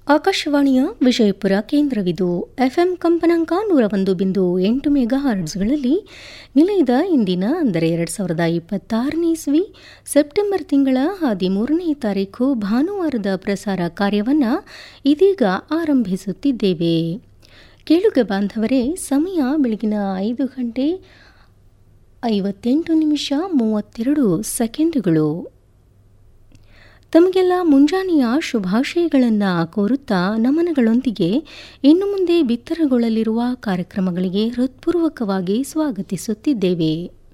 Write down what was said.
ಆಕಾಶವಾಣಿಯ ವಿಜಯಪುರ ಕೇಂದ್ರವಿದು ಎಫ್ಎಂ ಕಂಪನಾಂಕ ನೂರ ಒಂದು ಬಿಂದು ಎಂಟು ಮೆಗಾ ಹರ್ಡ್ಸ್ಗಳಲ್ಲಿ ನಿಲಯದ ಇಂದಿನ ಅಂದರೆ ಎರಡು ಸಾವಿರದ ಇಪ್ಪತ್ತಾರನೇ ಇಸ್ವಿ ಸೆಪ್ಟೆಂಬರ್ ತಿಂಗಳ ಹದಿಮೂರನೇ ತಾರೀಕು ಭಾನುವಾರದ ಪ್ರಸಾರ ಕಾರ್ಯವನ್ನು ಇದೀಗ ಆರಂಭಿಸುತ್ತಿದ್ದೇವೆ ಕೇಳುಗ ಬಾಂಧವರೇ ಸಮಯ ಬೆಳಗಿನ ಐದು ಗಂಟೆ ಐವತ್ತೆಂಟು ನಿಮಿಷ ಮೂವತ್ತೆರಡು ಸೆಕೆಂಡುಗಳು ತಮಗೆಲ್ಲ ಮುಂಜಾನೆಯ ಶುಭಾಶಯಗಳನ್ನು ಕೋರುತ್ತಾ ನಮನಗಳೊಂದಿಗೆ ಇನ್ನು ಮುಂದೆ ಬಿತ್ತರಗೊಳ್ಳಲಿರುವ ಕಾರ್ಯಕ್ರಮಗಳಿಗೆ ಹೃತ್ಪೂರ್ವಕವಾಗಿ ಸ್ವಾಗತಿಸುತ್ತಿದ್ದೇವೆ